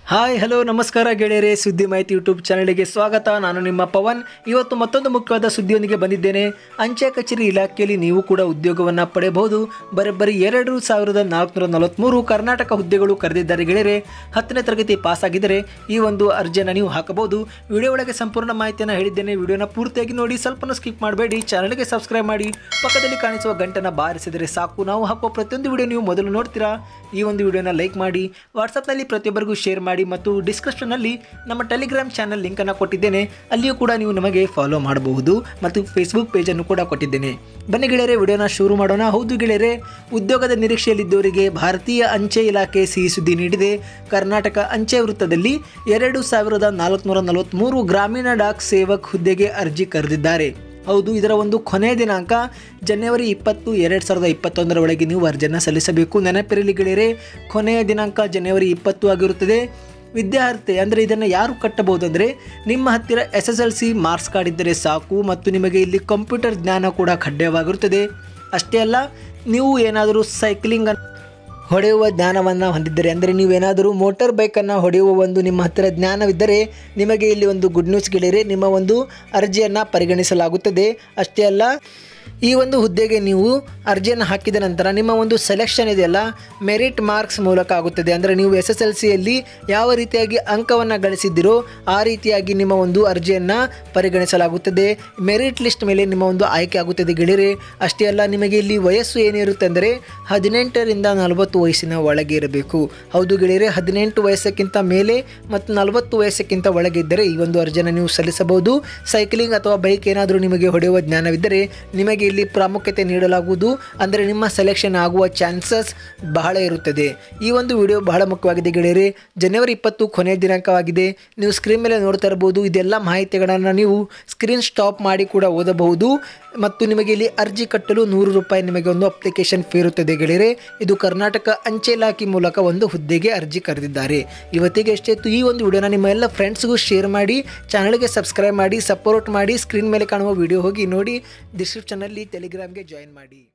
hi hello ನಮಸ್ಕಾರ ಗೆಳೆಯರೆ ಸುದ್ದಿ ಮಾಹಿತಿ ಯೂಟ್ಯೂಬ್ ಚಾನಲ್ಗೆ ಸ್ವಾಗತ ನಾನು ನಿಮ್ಮ ಪವನ್ ಇವತ್ತು ಮತ್ತೊಂದು ಮುಖ್ಯವಾದ ಸುದ್ದಿಯೊಂದಿಗೆ ಬಂದಿದ್ದೇನೆ ಅಂಚೆ ಕಚೇರಿ ಇಲಾಖೆಯಲ್ಲಿ ನೀವು ಕೂಡ ಉದ್ಯೋಗವನ್ನು ಪಡೆಯಬಹುದು ಬರೋಬ್ಬರಿ ಎರಡು ಸಾವಿರದ ನಾಲ್ಕುನೂರ ನಲವತ್ತ್ಮೂರು ಕರ್ನಾಟಕ ಹುದ್ದೆಗಳು ಕರೆದಿದ್ದಾರೆ ಗೆಳೆಯರೆ ಹತ್ತನೇ ತರಗತಿ ಪಾಸ್ ಆಗಿದ್ದರೆ ಈ ಒಂದು ಅರ್ಜಿಯನ್ನು ನೀವು ಹಾಕಬಹುದು ವಿಡಿಯೋ ಒಳಗೆ ಸಂಪೂರ್ಣ ಮಾಹಿತಿಯನ್ನು ಹೇಳಿದ್ದೇನೆ ವಿಡಿಯೋನ ಪೂರ್ತಿಯಾಗಿ ನೋಡಿ ಸ್ವಲ್ಪನೂ ಸ್ಕಿಪ್ ಮಾಡಬೇಡಿ ಚಾನಲ್ಗೆ ಸಬ್ಸ್ಕ್ರೈಬ್ ಮಾಡಿ ಪಕ್ಕದಲ್ಲಿ ಕಾಣಿಸುವ ಗಂಟನ್ನು ಬಾರಿಸಿದರೆ ಸಾಕು ನಾವು ಹಾಕುವ ಪ್ರತಿಯೊಂದು ವಿಡಿಯೋ ನೀವು ಮೊದಲು ನೋಡ್ತೀರಾ ಈ ಒಂದು ವಿಡಿಯೋನ ಲೈಕ್ ಮಾಡಿ ವಾಟ್ಸಪ್ನಲ್ಲಿ ಪ್ರತಿಯೊಬ್ಬರಿಗೂ ಶೇರ್ ಮಾಡಿ ಮತ್ತು ಡಿಸ್ಕ್ರಿಪ್ಷನ್ನಲ್ಲಿ ನಮ್ಮ ಟೆಲಿಗ್ರಾಮ್ ಚಾನಲ್ ಲಿಂಕನ್ನು ಕೊಟ್ಟಿದ್ದೇನೆ ಅಲ್ಲಿಯೂ ಕೂಡ ನೀವು ನಮಗೆ ಫಾಲೋ ಮಾಡಬಹುದು ಮತ್ತು ಫೇಸ್ಬುಕ್ ಪೇಜನ್ನು ಕೂಡ ಕೊಟ್ಟಿದ್ದೇನೆ ಬನ್ನಿ ಗೆಳೆಯರೆ ವಿಡಿಯೋನ ಶುರು ಮಾಡೋಣ ಹೌದು ಗೆಳೆಯರೆ ಉದ್ಯೋಗದ ನಿರೀಕ್ಷೆಯಲ್ಲಿದ್ದವರಿಗೆ ಭಾರತೀಯ ಅಂಚೆ ಇಲಾಖೆ ಸಿಹಿ ಸುದ್ದಿ ನೀಡಿದೆ ಕರ್ನಾಟಕ ಅಂಚೆ ವೃತ್ತದಲ್ಲಿ ಎರಡು ಸಾವಿರದ ನಾಲ್ಕುನೂರ ನಲವತ್ತ್ಮೂರು ಗ್ರಾಮೀಣ ಡಾಕ್ ಸೇವಕ್ ಹುದ್ದೆಗೆ ಅರ್ಜಿ ಕರೆದಿದ್ದಾರೆ ಹೌದು ಇದರ ಒಂದು ಕೊನೆಯ ದಿನಾಂಕ ಜನವರಿ ಇಪ್ಪತ್ತು ಎರಡು ಸಾವಿರದ ಇಪ್ಪತ್ತೊಂದರ ಒಳಗೆ ನೀವು ಅರ್ಜಿಯನ್ನು ಸಲ್ಲಿಸಬೇಕು ನೆನಪಿರಲಿ ಗೆಳೆಯರೆ ಕೊನೆಯ ದಿನಾಂಕ ಜನವರಿ ಇಪ್ಪತ್ತು ಆಗಿರುತ್ತದೆ ವಿದ್ಯಾರ್ಥಿ ಅಂದರೆ ಇದನ್ನು ಯಾರು ಕಟ್ಟಬಹುದು ಅಂದರೆ ನಿಮ್ಮ ಹತ್ತಿರ S S L C marks card ಇದ್ದರೆ ಸಾಕು ಮತ್ತು ನಿಮಗೆ ಇಲ್ಲಿ ಕಂಪ್ಯೂಟರ್ ಜ್ಞಾನ ಕೂಡ ಕಡ್ಡಾಯವಾಗಿರುತ್ತದೆ ಅಷ್ಟೇ ಅಲ್ಲ ನೀವು ಏನಾದರೂ ಸೈಕ್ಲಿಂಗ್ ಹೊಡೆಯುವ ಜ್ಞಾನವನ್ನು ಹೊಂದಿದ್ದರೆ ಅಂದರೆ ನೀವೇನಾದರೂ ಮೋಟಾರ್ ಬೈಕನ್ನು ಹೊಡೆಯುವ ಒಂದು ನಿಮ್ಮ ಹತ್ತಿರ ಜ್ಞಾನವಿದ್ದರೆ ನಿಮಗೆ ಇಲ್ಲಿ ಒಂದು ಗುಡ್ ನ್ಯೂಸ್ ಗೆಳೆಯರೆ ನಿಮ್ಮ ಒಂದು ಅರ್ಜಿಯನ್ನು ಪರಿಗಣಿಸಲಾಗುತ್ತದೆ ಅಷ್ಟೇ ಅಲ್ಲ ಈ ಒಂದು ಹುದ್ದೆಗೆ ನೀವು ಅರ್ಜಿಯನ್ನು ಹಾಕಿದ ನಂತರ ನಿಮ್ಮ ಒಂದು ಸೆಲೆಕ್ಷನ್ ಇದೆಯಲ್ಲ ಮೆರಿಟ್ ಮಾರ್ಕ್ಸ್ ಮೂಲಕ ಆಗುತ್ತದೆ ಅಂದರೆ ನೀವು ಎಸ್ ಎಸ್ ಎಲ್ ಸಿಯಲ್ಲಿ ಯಾವ ರೀತಿಯಾಗಿ ಅಂಕವನ್ನು ಗಳಿಸಿದ್ದೀರೋ ಆ ರೀತಿಯಾಗಿ ನಿಮ್ಮ ಒಂದು ಅರ್ಜಿಯನ್ನು ಪರಿಗಣಿಸಲಾಗುತ್ತದೆ ಮೆರಿಟ್ ಲಿಸ್ಟ್ ಮೇಲೆ ನಿಮ್ಮ ಒಂದು ಆಯ್ಕೆ ಆಗುತ್ತದೆ ಗೆಳೆಯರೆ ಅಷ್ಟೇ ಅಲ್ಲ ನಿಮಗೆ ಇಲ್ಲಿ ವಯಸ್ಸು ಏನಿರುತ್ತೆ ಅಂದರೆ ಹದಿನೆಂಟರಿಂದ ನಲವತ್ತು ವಯಸ್ಸಿನ ಒಳಗೆ ಇರಬೇಕು ಹೌದು ಗೆಳೆಯರೆ ಹದಿನೆಂಟು ವಯಸ್ಸಕ್ಕಿಂತ ಮೇಲೆ ಮತ್ತು ನಲವತ್ತು ವಯಸ್ಸಕ್ಕಿಂತ ಒಳಗೆ ಇದ್ದರೆ ಈ ಒಂದು ಅರ್ಜಿಯನ್ನು ನೀವು ಸಲ್ಲಿಸಬಹುದು ಸೈಕ್ಲಿಂಗ್ ಅಥವಾ ಬೈಕ್ ಏನಾದರೂ ನಿಮಗೆ ಹೊಡೆಯುವ ಜ್ಞಾನವಿದ್ದರೆ ನಿಮಗೆ ಇಲ್ಲಿ ಪ್ರಾಮುಖ್ಯತೆ ನೀಡಲಾಗುವುದು ಅಂದರೆ ನಿಮ್ಮ ಸೆಲೆಕ್ಷನ್ ಆಗುವ ಚಾನ್ಸಸ್ ಬಹಳ ಇರುತ್ತದೆ ಈ ಒಂದು ವಿಡಿಯೋ ಬಹಳ ಮುಖ್ಯವಾಗಿದೆ ಗೆಳೆಯರೆ ಜನವರಿ ಇಪ್ಪತ್ತು ಕೊನೆಯ ದಿನಾಂಕವಾಗಿದೆ ನೀವು ಸ್ಕ್ರೀನ್ ಮೇಲೆ ನೋಡ್ತಾ ಇರಬಹುದು ಇದೆಲ್ಲ ಮಾಹಿತಿಗಳನ್ನು ನೀವು ಸ್ಕ್ರೀನ್ ಸ್ಟಾಪ್ ಮಾಡಿ ಕೂಡ ಓದಬಹುದು ಮತ್ತು ನಿಮಗೆ ಇಲ್ಲಿ ಅರ್ಜಿ ಕಟ್ಟಲು ನೂರು ರೂಪಾಯಿ ನಿಮಗೆ ಒಂದು ಅಪ್ಲಿಕೇಶನ್ ಫೀ ಇರುತ್ತದೆ ಗೆಳೆಯರೆ ಇದು ಕರ್ನಾಟಕ ಅಂಚೆ ಇಲಾಖೆ ಮೂಲಕ ಒಂದು ಹುದ್ದೆಗೆ ಅರ್ಜಿ ಕರೆದಿದ್ದಾರೆ ಇವತ್ತಿಗೆ ಎಷ್ಟಿತ್ತು ಈ ಒಂದು ವಿಡಿಯೋನ ನಿಮ್ಮ ಎಲ್ಲ ಫ್ರೆಂಡ್ಸ್ಗೂ ಶೇರ್ ಮಾಡಿ ಚಾನಲ್ಗೆ ಸಬ್ಸ್ಕ್ರೈಬ್ ಮಾಡಿ ಸಪೋರ್ಟ್ ಮಾಡಿ ಸ್ಕ್ರೀನ್ ಮೇಲೆ ಕಾಣುವ ವಿಡಿಯೋ ಹೋಗಿ ನೋಡಿ ಡಿಸ್ಕ್ರಿಪ್ಷನಲ್ಲಿ ಟೆಲಿಗ್ರಾಮ್ಗೆ ಜಾಯಿನ್ ಮಾಡಿ